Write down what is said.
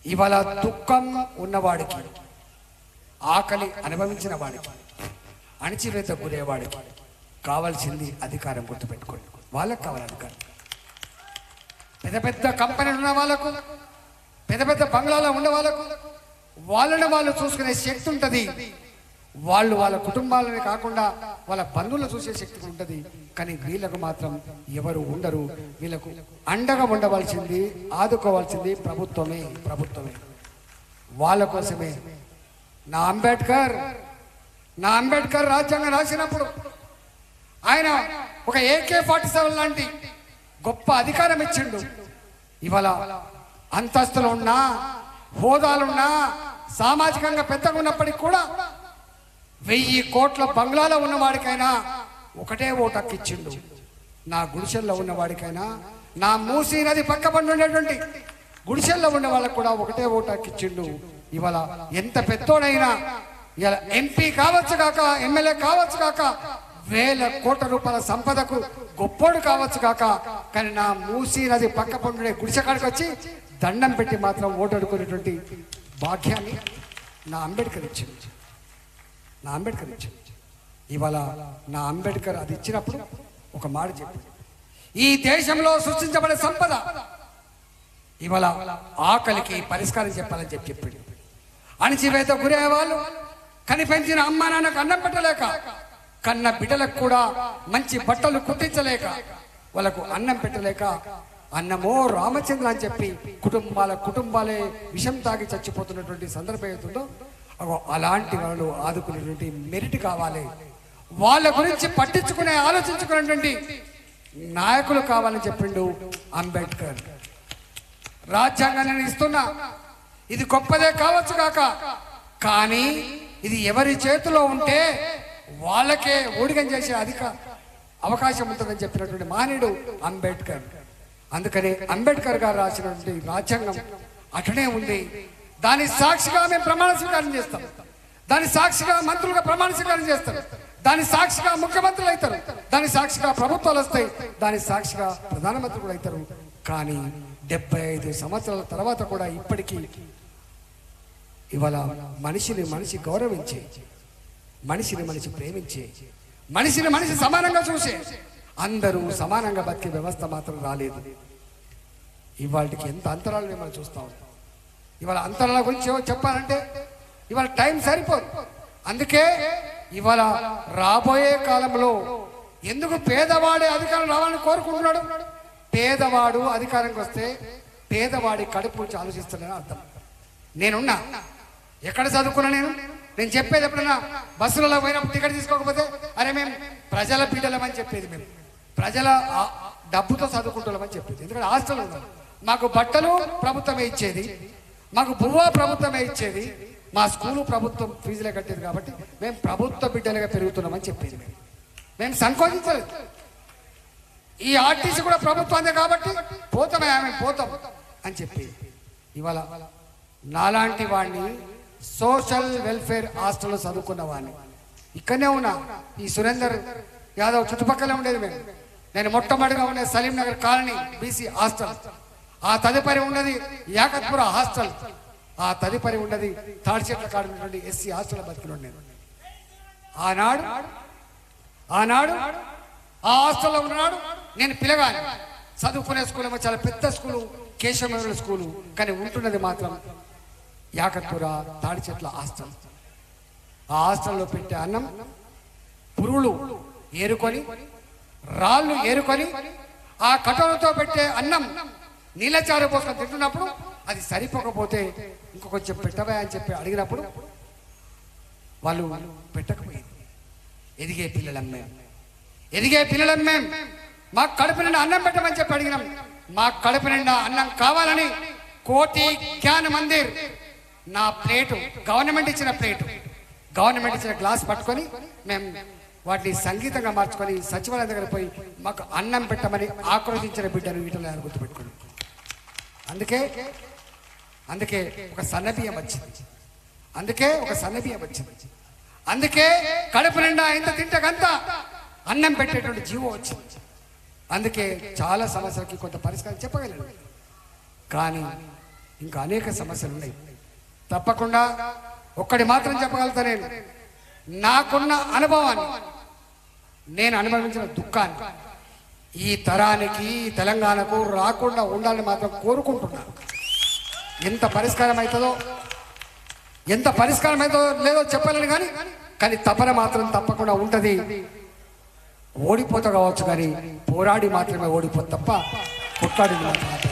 ఇవాళ దుఃఖం ఉన్నవాడికి ఆకలి అనుభవించిన వాడికి అణిచివేత గురేవాడికి కావాల్సింది అధికారం గుర్తుపెట్టుకోండి వాళ్ళకి కావాలి అధికారం పెద్ద పెద్ద కంపెనీలు ఉన్న వాళ్ళకు పెద్ద పెద్ద బంగ్లాలో ఉన్న వాళ్ళకు వాళ్ళని వాళ్ళు చూసుకునే శక్తి ఉంటుంది వాళ్ళు వాళ్ళ కుటుంబాలని కాకుండా వాళ్ళ బంధువులు చూసే శక్తి ఉంటుంది కానీ వీళ్ళకు మాత్రం ఎవరు ఉండరు వీళ్ళకు అండగా ఉండవలసింది ఆదుకోవాల్సింది ప్రభుత్వమే ప్రభుత్వమే వాళ్ళ కోసమే నా అంబేద్కర్ నా అంబేద్కర్ రాజ్యాంగం రాసినప్పుడు ఆయన ఒక ఏకే ఫార్టీ సెవెన్ లాంటి గొప్ప అధికారం ఇచ్చిండు ఇవాళ అంతస్తులు ఉన్నా హోదాలున్నా సామాజికంగా పెద్దగా ఉన్నప్పటికీ కూడా వెయ్యి కోట్ల బంగ్లాలో ఉన్నవాడికైనా ఒకటే ఓటు హక్కిచ్చిండు నా గుడిసెల్లో ఉన్నవాడికైనా నా మూసీ నది పక్క పండు ఉండేటువంటి గుడిసెల్లో ఉన్న వాళ్ళకు కూడా ఒకటే ఓటు హక్కిచ్చిండు ఇవాళ ఎంత పెద్దోడైనా ఇలా ఎంపీ కావచ్చు కాక ఎమ్మెల్యే కావచ్చు కాక వేల కోట్ల రూపాయల సంపదకు గొప్పోడు కావచ్చు కాక కానీ నా మూసీ నది పక్క పండునే గుడిసె కాడికి వచ్చి దండం పెట్టి మాత్రం ఓటు అడుకునేటువంటి భాగ్యాన్ని నా అంబేద్కర్ ఇచ్చింది నా అంబేద్కర్ ఇచ్చింది ఇవాళ నా అంబేద్కర్ అది ఇచ్చినప్పుడు ఒక మాట చెప్పి ఈ దేశంలో సృష్టించబడే సంపద ఇవాళ ఆకలికి పరిష్కారం చెప్పాలని చెప్పి చెప్పింది అణిచివేత గురే వాళ్ళు కనిపెంచిన అమ్మ నాన్నకు అన్నం పెట్టలేక కన్న బిడ్డలకు కూడా మంచి బట్టలు కుట్టించలేక వాళ్ళకు అన్నం పెట్టలేక అన్నమో రామచంద్ర అని చెప్పి కుటుంబాల కుటుంబాలే విషం తాగి చచ్చిపోతున్నటువంటి సందర్భం అవుతుందో అగో అలాంటి వాళ్ళు ఆదుకునేటువంటి మెరిట్ కావాలి వాళ్ళ గురించి పట్టించుకునే ఆలోచించుకునేటువంటి నాయకులు కావాలని చెప్పిండు అంబేద్కర్ రాజ్యాంగాన్ని నేను ఇస్తున్నా ఇది గొప్పదే కావచ్చు కాక కానీ ఇది ఎవరి చేతిలో ఉంటే వాళ్ళకే ఊడిగం చేసే అధిక అవకాశం ఉంటుందని చెప్పినటువంటి మానవుడు అంబేద్కర్ అందుకని అంబేద్కర్ గారు రాసినటువంటి రాజ్యాంగం అటనే ఉంది దాని సాక్షిగా మేము ప్రమాణ స్వీకారం చేస్తాం దాని సాక్షిగా మంత్రులుగా ప్రమాణ స్వీకారం చేస్తారు దాని సాక్షిగా ముఖ్యమంత్రులు అవుతారు దాని సాక్షిగా ప్రభుత్వాలు వస్తాయి దాని సాక్షిగా ప్రధానమంత్రి కూడా అవుతారు కానీ డెబ్బై ఐదు సంవత్సరాల తర్వాత కూడా ఇప్పటికీ ఇవాళ మనిషిని మనిషి గౌరవించే మనిషిని మనిషి ప్రేమించే మనిషిని మనిషి సమానంగా చూసే అందరూ సమానంగా బతికే వ్యవస్థ మాత్రం రాలేదు ఇవాళకి ఎంత అంతరాలు మనం చూస్తా ఉంటాం ఇవాళ అంతరాల గురించి ఏమో చెప్పాలంటే ఇవాళ టైం సరిపోదు అందుకే ఇవాళ రాబోయే కాలంలో ఎందుకు పేదవాడే అధికారం రావాలని కోరుకుంటున్నాడు పేదవాడు అధికారంకి వస్తే పేదవాడి కడుపు నుంచి ఆలోచిస్తున్నాడని అర్థం నేనున్నా ఎక్కడ చదువుకున్నా నేను నేను చెప్పేది ఎప్పుడైనా బస్సులలో పోయినప్పుడు టికెట్ తీసుకోకపోతే అరే మేము ప్రజల బిడ్డలమని చెప్పేది మేము ప్రజల ఆ- డబ్బుతో చదువుకుంటున్నామని చెప్పేది ఎందుకంటే హాస్టల్ ఉన్నాం మాకు బట్టలు ప్రభుత్వమే ఇచ్చేది మాకు బువ్వ ప్రభుత్వమే ఇచ్చేది మా స్కూలు ప్రభుత్వం ఫీజులే కట్టేది కాబట్టి మేము ప్రభుత్వ బిడ్డలుగా పెరుగుతున్నామని చెప్పేది మేము మేము సంకోచించలేదు ఈ ఆర్టీసీ కూడా ప్రభుత్వందే కాబట్టి పోతామే ఆమె పోతాం అని చెప్పి ఇవాళ నాలాంటి వాడిని సోషల్ వెల్ఫేర్ హాస్టల్లో చదువుకున్న వాడిని ఇక్కడనే ఉన్నా ఈ సురేందర్ యాదవ్ చుట్టుపక్కలే ఉండేది మేము నేను మొట్టమొదటిగా ఉండే Salim Nagar colony BC hostel ఆ తదుపరి ఉన్నది యాకత్పుర హాస్టల్ ఆ తదుపరి ఉన్నది తాడిచెట్ల కాడ ఉన్నటువంటి ఎస్సీ హాస్టల్ బతికిన నేను ఆనాడు ఆనాడు ఆ హాస్టల్లో ఉన్నాడు నేను పిలగాను చదువుకునే స్కూల్ ఏమో చాలా పెద్ద స్కూలు కేశవమేరుల స్కూలు కానీ ఉంటున్నది మాత్రం యాకత్పుర తాడి చెట్ల హాస్టల్ ఆ హాస్టల్లో పెట్టే అన్నం పురుగులు ఏరుకొని రాళ్ళు ఏరుకొని ఆ కటోరతో పెట్టే అన్నం నీళ్ళచారు పోసుకొని తింటున్నప్పుడు అది సరిపోకపోతే ఇంకో కొంచెం పెట్టవా అని చెప్పి అడిగినప్పుడు వాళ్ళు పెట్టకపోయింది ఎదిగే పిల్లలమ్మే ఎదిగే పిల్లలమ్మే మాకు కడుపు నిండా అన్నం పెట్టమని చెప్పి అడిగినాం మాకు కడుపు నిండా అన్నం కావాలని కోటి జ్ఞాన మందిర్ నా ప్లేటు గవర్నమెంట్ ఇచ్చిన ప్లేటు గవర్నమెంట్ ఇచ్చిన గ్లాస్ పట్టుకొని మేము వాటిని సంగీతంగా మార్చుకొని సచివాలయం దగ్గర పోయి మాకు అన్నం పెట్టమని ఆక్రోశించిన బిడ్డను వీటిలో గుర్తుపెట్టుకోండి అందుకే అందుకే ఒక సన్నబియ్యం వచ్చింది అందుకే ఒక సన్నబియ్యం వచ్చింది అందుకే కడుపు నిండా ఇంత తింటకంత అన్నం పెట్టేటువంటి జీవో వచ్చింది అందుకే చాలా సమస్యలకి కొంత పరిష్కారం చెప్పగలను కానీ ఇంకా అనేక సమస్యలు ఉన్నాయి తప్పకుండా ఒక్కటి మాత్రం చెప్పగలుగుతా నేను నాకున్న అనుభవాన్ని నేను అనుభవించిన దుఃఖాన్ని ఈ తరానికి ఈ తెలంగాణకు రాకుండా ఉండాలని మాత్రం కోరుకుంటున్నాను ఎంత పరిష్కారం అవుతుందో ఎంత పరిష్కారం అవుతుందో లేదో చెప్పలేను కానీ కానీ తపన మాత్రం తప్పకుండా ఉంటుంది ఓడిపోతా కావచ్చు కానీ పోరాడి మాత్రమే ఓడిపోదు తప్ప కొట్లాడింది మాత్రం